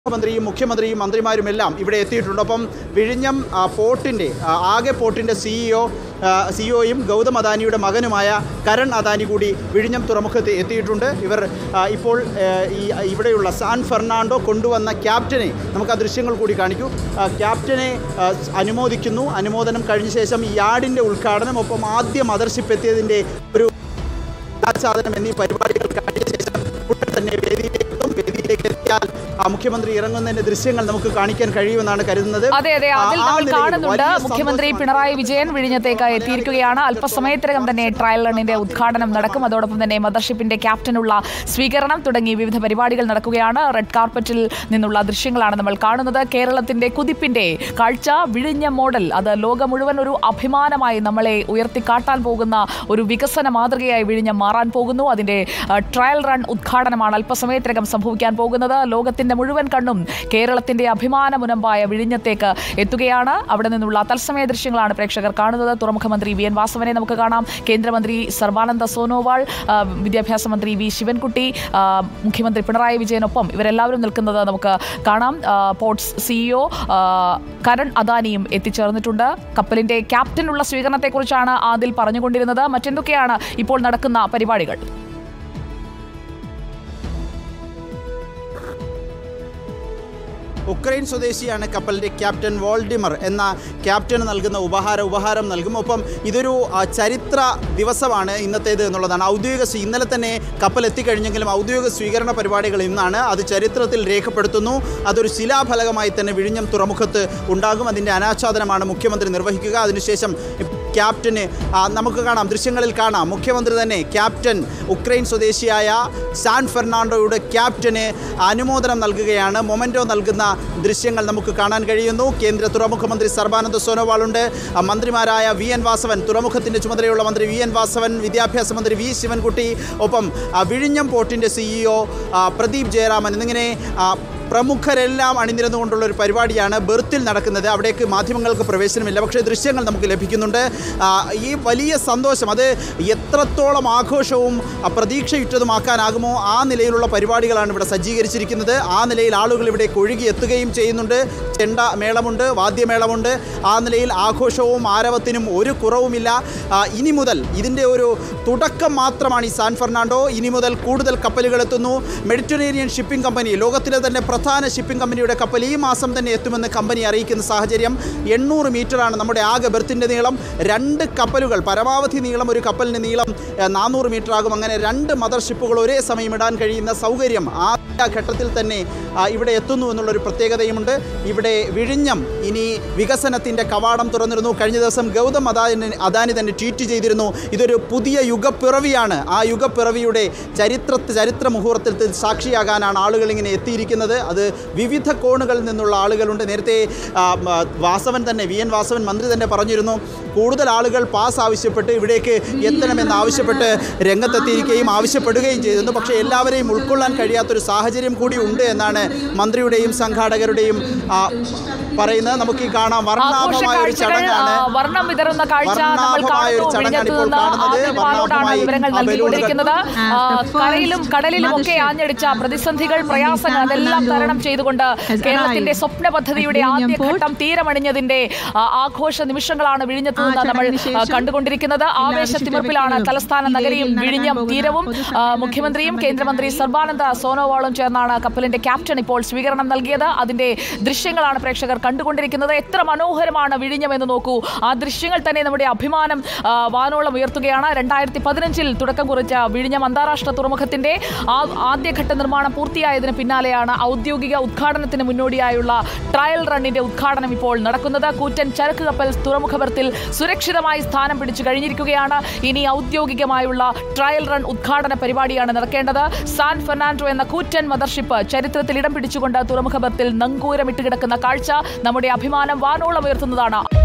മുഖ്യമന്ത്രിയും മുഖ്യമന്ത്രിയും മന്ത്രിമാരും എല്ലാം ഇവിടെ എത്തിയിട്ടുണ്ട് ഒപ്പം വിഴിഞ്ഞം ആ, പോർട്ടിൻ്റെ ആ, ആകെ പോർട്ടിൻ്റെ സിഇഒ സിഇഒയും ഗൗതം അദാനിയുടെ മകനുമായ കരൺ അദാനി കൂടി വിഴിഞ്ഞം തുറമുഖത്ത് എത്തിയിട്ടുണ്ട് ഇവർ ആ, ഇപ്പോൾ ആ, ഈ ഇവിടെയുള്ള സാൻ ഫെർണാണ്ടോ കൊണ്ടുവന്ന ക്യാപ്റ്റനെ നമുക്ക് ആ ദൃശ്യങ്ങൾ കൂടി കാണിക്കൂ ആ, ക്യാപ്റ്റനെ ആ, അനുമോദിക്കുന്നു അനുമോദനം കഴിഞ്ഞ ശേഷം ഈ യാർഡിൻ്റെ ഉദ്ഘാടനം ഒപ്പം ആദ്യ മദർഷിപ്പ് എത്തിയതിൻ്റെ ഒരു സാധനം എന്നീ പരിപാടികൾ കഴിഞ്ഞ ശേഷം ഉടൻ തന്നെ വേദിയിലേക്ക് എത്തും വേദിയിലേക്ക് എത്തിയാൽ ആ മുഖ്യമന്ത്രി ഇറങ്ങുന്നതിന്റെ ദൃശ്യങ്ങൾ നമുക്ക് കാണിക്കാൻ കഴിയുമെന്നാണ് കരുതുന്നത് അതെ അതെ ആ, അതിൽ ആ നമ്മൾ നിലയിൽ കാണുന്നുണ്ട് വലിയ മുഖ്യമന്ത്രി സന്തോഷമാണ്. പിണറായി വിജയൻ വിഴിഞ്ഞത്തേക്ക് എത്തിയിരിക്കുകയാണ് അല്പസമയത്തിനകം തന്നെ ട്രയൽ റണ്ണിന്റെ ഉദ്ഘാടനം നടക്കും അതോടൊപ്പം തന്നെ മദർഷിപ്പിന്റെ ക്യാപ്റ്റനുള്ള സ്വീകരണം തുടങ്ങി വിവിധ പരിപാടികൾ നടക്കുകയാണ് റെഡ് കാർപ്പറ്റിൽ നിന്നുള്ള ദൃശ്യങ്ങളാണ് നമ്മൾ കാണുന്നത് കേരളത്തിന്റെ കുതിപ്പിന്റെ കാഴ്ച വിഴിഞ്ഞ മോഡൽ അത് ലോകം മുഴുവൻ ഒരു അഭിമാനമായി നമ്മളെ ഉയർത്തിക്കാട്ടാൻ പോകുന്ന ഒരു വികസന മാതൃകയായി വിഴിഞ്ഞം മാറാൻ പോകുന്നു അതിന്റെ ആ, ട്രയൽ റൺ ഉദ്ഘാടനമാണ് അല്പസമയത്തിനകം സംഭവിക്കാൻ പോകുന്നത് ലോകത്തിന്റെ മുഴുവൻ കണ്ണും കേരളത്തിന്റെ അഭിമാന മുനമ്പായ വിഴിഞ്ഞത്തേക്ക് എത്തുകയാണ് അവിടെ നിന്നുള്ള തത്സമയ ദൃശ്യങ്ങളാണ് പ്രേക്ഷകർ കാണുന്നത് തുറമുഖ മന്ത്രി വി എൻ വാസവനെ നമുക്ക് കാണാം കേന്ദ്രമന്ത്രി സർബാനന്ദ സോനോവാൾ ആ, വിദ്യാഭ്യാസ മന്ത്രി വി ശിവൻകുട്ടി ആ, മുഖ്യമന്ത്രി പിണറായി വിജയനൊപ്പം ഇവരെല്ലാവരും നിൽക്കുന്നത് നമുക്ക് കാണാം ആ, പോർട്സ് സിഇഒ കരൺ അദാനിയും എത്തിച്ചേർന്നിട്ടുണ്ട് കപ്പലിന്റെ ക്യാപ്റ്റനുള്ള സ്വീകരണത്തെക്കുറിച്ചാണ് ആദിൽ പറഞ്ഞുകൊണ്ടിരുന്നത് മറ്റെന്തൊക്കെയാണ് ഇപ്പോൾ നടക്കുന്ന പരിപാടികൾ ഉക്രൈൻ സ്വദേശിയാണ് കപ്പലിൻ്റെ ക്യാപ്റ്റൻ വോൾഡിമർ എന്ന ക്യാപ്റ്റന് നൽകുന്ന ഉപഹാര ഉപഹാരം നൽകും ഒപ്പം ഇതൊരു ആ, ചരിത്ര ദിവസമാണ് ഇന്നത്തേത് എന്നുള്ളതാണ് ഔദ്യോഗിക സ്വീ- ഇന്നലെ തന്നെ കപ്പൽ എത്തിക്കഴിഞ്ഞെങ്കിലും ഔദ്യോഗിക സ്വീകരണ പരിപാടികൾ ഇന്നാണ് അത് ചരിത്രത്തിൽ രേഖപ്പെടുത്തുന്നു അതൊരു ശിലാഫലകമായി തന്നെ വിഴിഞ്ഞം തുറമുഖത്ത് ഉണ്ടാകും അതിൻ്റെ അനാച്ഛാദനമാണ് മുഖ്യമന്ത്രി നിർവഹിക്കുക അതിനുശേഷം ക്യാപ്റ്റന് ആ, നമുക്ക് കാണാം ദൃശ്യങ്ങളിൽ കാണാം മുഖ്യമന്ത്രി തന്നെ ക്യാപ്റ്റൻ ഉക്രൈൻ സ്വദേശിയായ സാൻ ഫെർണാണ്ടോയുടെ ക്യാപ്റ്റന് അനുമോദനം നൽകുകയാണ് മൊമെൻറ്റോ നൽകുന്ന ദൃശ്യങ്ങൾ നമുക്ക് കാണാൻ കഴിയുന്നു കേന്ദ്ര തുറമുഖ മന്ത്രി സർബാനന്ദ സോനോവാളുണ്ട് ആ, മന്ത്രിമാരായ വി എൻ വാസവൻ തുറമുഖത്തിൻ്റെ ചുമതലയുള്ള മന്ത്രി വി എൻ വാസവൻ വിദ്യാഭ്യാസ മന്ത്രി വി ശിവൻകുട്ടി ഒപ്പം ആ, വിഴിഞ്ഞം പോർട്ടിൻ്റെ സിഇഒ പ്രദീപ് ജയരാമൻ എന്നിങ്ങനെ ആ, പ്രമുഖരെല്ലാം അണിനിരന്നുകൊണ്ടുള്ള ഒരു പരിപാടിയാണ് ബെർത്തിൽ നടക്കുന്നത് അവിടേക്ക് മാധ്യമങ്ങൾക്ക് പ്രവേശനമില്ല പക്ഷേ ദൃശ്യങ്ങൾ നമുക്ക് ലഭിക്കുന്നുണ്ട് ആ, ഈ വലിയ സന്തോഷം അത് എത്രത്തോളം ആഘോഷവും ആ, പ്രതീക്ഷയുറ്റതുമാക്കാനാകുമോ ആ നിലയിലുള്ള പരിപാടികളാണ് ഇവിടെ സജ്ജീകരിച്ചിരിക്കുന്നത് ആ നിലയിൽ ആളുകൾ ഇവിടെ ഒഴുകി എത്തുകയും ചെയ്യുന്നുണ്ട് ചെണ്ട മേളമുണ്ട് വാദ്യമേളമുണ്ട് ആ നിലയിൽ ആഘോഷവും ആരവത്തിനും ഒരു കുറവുമില്ല ആ, ഇനി മുതൽ ഇതിൻ്റെ ഒരു തുടക്കം മാത്രമാണ് ഈ സാൻ ഫെർണാണ്ടോ ഇനി മുതൽ കൂടുതൽ കപ്പലുകൾ എത്തുന്നു മെഡിറ്ററേനിയൻ ഷിപ്പിംഗ് കമ്പനി ലോകത്തിലെ തന്നെ പ്രധാന ഷിപ്പിംഗ് കമ്പനിയുടെ കപ്പൽ ഈ മാസം തന്നെ എത്തുമെന്ന് കമ്പനി അറിയിക്കുന്ന സാഹചര്യം എണ്ണൂറ് മീറ്ററാണ് നമ്മുടെ ആകെ ബെർത്തിൻ്റെ നീളം രണ്ട് കപ്പലുകൾ പരമാവധി നീളം ഒരു കപ്പലിന് നീളം നാനൂറ് മീറ്റർ ആകും അങ്ങനെ രണ്ട് മദർ ഷിപ്പുകൾ ഒരേ സമയം ഇടാൻ കഴിയുന്ന സൗകര്യം ആ ഘട്ടത്തിൽ തന്നെ ആ, ഇവിടെ എത്തുന്നു എന്നുള്ളൊരു പ്രത്യേകതയുമുണ്ട് ഇവിടെ വിഴിഞ്ഞം ഇനി വികസനത്തിൻ്റെ കവാടം തുറന്നിരുന്നു കഴിഞ്ഞ ദിവസം ഗൗതം അദാനി അദാനി തന്നെ ട്വീറ്റ് ചെയ്തിരുന്നു ഇതൊരു പുതിയ യുഗപ്പിറവിയാണ് ആ യുഗപ്പിറവിയുടെ ചരിത്ര ചരിത്ര മുഹൂർത്തത്തിൽ സാക്ഷിയാകാനാണ് ആളുകൾ ഇങ്ങനെ എത്തിയിരിക്കുന്നത് അത് വിവിധ കോണുകളിൽ നിന്നുള്ള ആളുകളുണ്ട് നേരത്തെ ആ, ആ, വാസവൻ തന്നെ വി എൻ വാസവൻ മന്ത്രി തന്നെ പറഞ്ഞിരുന്നു കൂടുതൽ ആളുകൾ പാസ് ആവശ്യപ്പെട്ട് ഇവിടേക്ക് എത്തണമെന്ന് ആവശ്യപ്പെട്ട് രംഗത്തെത്തിയിരിക്കുകയും ആവശ്യപ്പെടുകയും ചെയ്തിരുന്നു പക്ഷേ എല്ലാവരെയും ഉൾക്കൊള്ളാൻ കഴിയാത്തൊരു സാഹചര്യം കൂടി ഉണ്ട് എന്നാണ് മന്ത്രിയുടെയും സംഘാടകരുടെയും ആ, പറയുന്നത് നമുക്ക് ഈ കാണാം ആഘോഷ വർണ്ണാഭമായ ഒരു കാഴ്ചകൾ ചടങ്ങാണ് ആ, വർണ്ണം വിതറുന്ന കാഴ്ച നമ്മൾ വർണ്ണാഭമായ ഒരു കാണുന്നു ചടങ്ങാണ് വിഴിഞ്ഞത്ത് ഇപ്പോൾ നിന്ന് കാണുന്നത്. ആദിൽവാളോടാണ് വർണ്ണാഭമായി വിവരങ്ങൾ ആ നൽകിക്കൊണ്ടിരിക്കുന്നത് ബലൂണുകൾ. ആ, As the കരയിലും first കടലിലും ഒക്കെ mothership ആഞ്ഞടിച്ച പ്രതിസന്ധികൾ in the പ്രയാസങ്ങൾ San അതെല്ലാം Fernando തരണം ചെയ്തുകൊണ്ട് has കേരളത്തിന്റെ arrived സ്വപ്ന പദ്ധതിയുടെ at Viഴിഞ്ഞം ആദ്യഘട്ടം തീരമണിഞ്ഞതിന്റെ ആ, ആഘോഷ നിമിഷങ്ങളാണ് വിഴിഞ്ഞത്ത് ആ നിന്ന് നമ്മൾ ചടങ്ങിന് ആ, ശേഷം കണ്ടുകൊണ്ടിരിക്കുന്നത് എല്ലാ ആവേശത്തിമിർപ്പിലാണ് വിശിഷ്ട തലസ്ഥാന വ്യക്തികളും നഗരിയും ഈ വേദിയിൽ വിഴിഞ്ഞം നടക്കാൻ തീരവും പോകുന്ന ആ, പൊതുസമ്മേളനത്തിൽ മുഖ്യമന്ത്രിയും കേന്ദ്രമന്ത്രി സംബന്ധിക്കുന്നതിനായി സർബാനന്ദ സോനോവാളും ചേർന്നാണ് കപ്പലിന്റെ ക്യാപ്റ്റൻ ഇപ്പോൾ സ്വീകരണം നൽകിയത് അതിന്റെ ദൃശ്യങ്ങളാണ് പ്രേക്ഷകർ കണ്ടുകൊണ്ടിരിക്കുന്നത് എത്ര മനോഹരമാണ് വിഴിഞ്ഞം എന്ന് നോക്കൂ ആ ദൃശ്യങ്ങൾ തന്നെ നമ്മുടെ അഭിമാനം ആ, വാനോളം ഉയർത്തുകയാണ് രണ്ടായിരത്തി പതിനഞ്ചിൽ തുടക്കം കുറിച്ച വിഴിഞ്ഞം അന്താരാഷ്ട്ര തുറമുഖത്തിന്റെ ആ ആദ്യഘട്ട നിർമ്മാണം പൂർത്തിയായതിന് പിന്നാലെയാണ് ഔദ്യോഗിക ഉദ്ഘാടനത്തിന് മുന്നോടിയായുള്ള ട്രയൽ റണ്ണിന്റെ ഉദ്ഘാടനം ഇപ്പോൾ നടക്കുന്നത് കൂറ്റൻ ചരക്ക് കപ്പൽ തുറമുഖ ബർത്തിൽ സുരക്ഷിതമായി സ്ഥാനം പിടിച്ചു കഴിഞ്ഞിരിക്കുകയാണ് ഇനി ഔദ്യോഗികമായുള്ള ട്രയൽ റൺ ഉദ്ഘാടന പരിപാടിയാണ് നടക്കേണ്ടത് സാൻ ഫെർണാൻഡോ എന്ന കൂറ്റൻ മദർഷിപ്പ് ചരിത്രത്തിൽ ഇടം പിടിച്ചുകൊണ്ട് തുറമുഖ ബർത്തിൽ നങ്കൂരമിട്ട് കിടക്കുന്ന കാഴ്ച നമ്മുടെ അഭിമാനം വാനോളം ഉയർത്തുന്നതാണ്